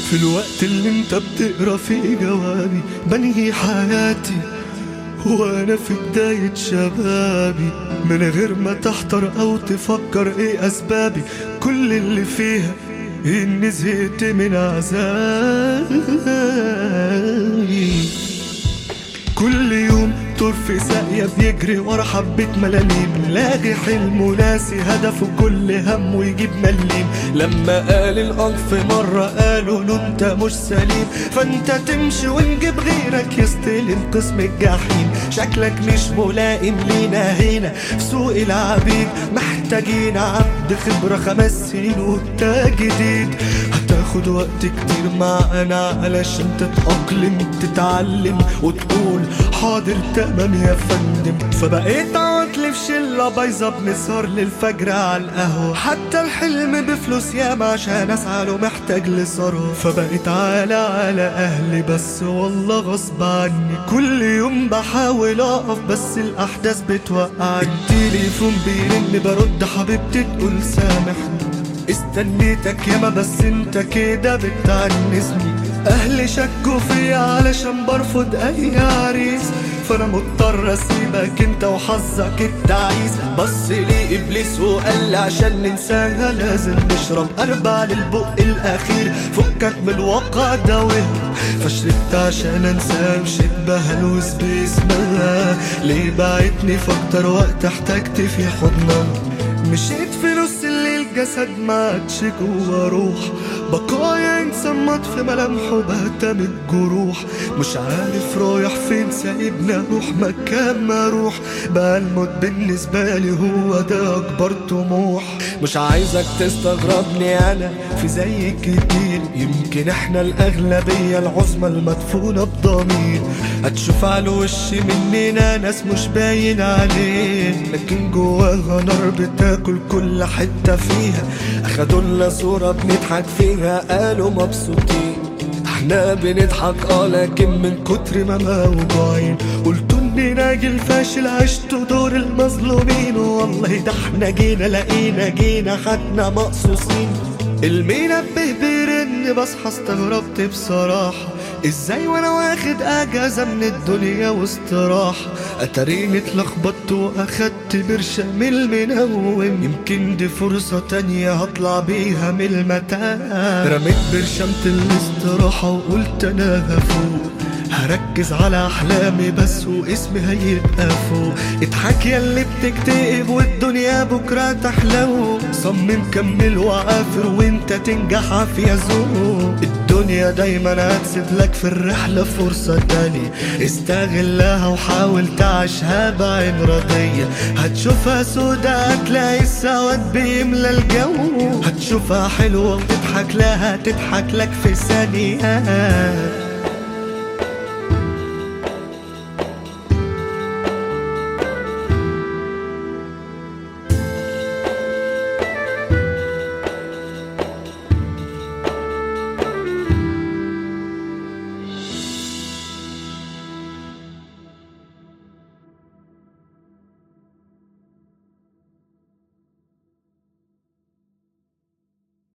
في الوقت اللي انت بتقرا فيه جوابي بنهي حياتي وانا في بداية شبابي من غير ما تحتر او تفكر ايه اسبابي كل اللي فيها اني زهقت من عذابي كل يوم طور في ساقية بيجري ورا حبة ملاليم لاغي حلم وناسي هدفه كل هم ويجيب مليم لما قال الألف مرة قالوا له انت مش سليم فانت تمشي ونجيب غيرك يستلم قسم الجحيم شكلك مش ملائم لينا هنا في سوق العبيد محتاجين عبد خبرة خمس سنين وبتاع جديد هتاخد وقت كتير معانا علشان تتأقلم تتعلم وتقول حاضر تمام يا فندم فبقيت عطل في شلة بايظة بنسهر للفجر على القهوة حتى الحلم بفلوس ياما عشان اسعى له محتاج لثروة فبقيت عالة على اهلي بس والله غصب عني كل يوم بحاول اقف بس الاحداث بتوقعني التليفون بيرن برد حبيبتي تقول سامحني استنيتك ياما بس انت كده بتعنسني اهلي شكوا فيا علشان برفض اي عريس فانا مضطر اسيبك انت وحظك التعيس بص لي ابليس وقال لي عشان ننساها لازم نشرب اربع للبق الاخير فكك من الواقع ده وهم فشربت عشان انساه مشيت بهلوس باسمها ليه بعتني في اكتر وقت احتجت في حضنها مشيت في نص الليل جسد ما عادش جوا روح بقايا انسان مات في ملامحه بهتم الجروح مش عارف رايح فين سايبنا روح مكان ما اروح بقى الموت بالنسبة لي هو ده اكبر طموح مش عايزك تستغربني انا في زي كتير يمكن احنا الاغلبية العظمى المدفونة بضمير هتشوف على الوش مننا ناس مش باين عليه لكن جواها نار بتاكل كل حتة فيها اخدوا لنا صورة بنضحك فيها قالوا مبسوطين احنا بنضحك اه لكن من كتر ما موجوعين قلتوا اني راجل فاشل عشت دور المظلومين والله ده احنا جينا لقينا جينا خدنا مقصوصين المنبه بيرن بصحى استغربت بصراحة ازاي وانا واخد اجازة من الدنيا واستراحة اتاريني اتلخبطت واخدت برشام المنوم يمكن دي فرصة تانية هطلع بيها من المتاهة رميت برشامة الاستراحة وقلت انا هفوق هركز على احلامي بس واسمي هيبقى فوق اضحك يا اللي بتكتئب والدنيا بكره تحلو صمم كمل وعافر وانت تنجح عافية ذوق الدنيا دايما هتسيب لك في الرحلة فرصة تانية استغلها وحاول تعيشها بعين رضية هتشوفها سودا هتلاقي السواد بيملى الجو هتشوفها حلوة وتضحك لها تضحك لك في ثانية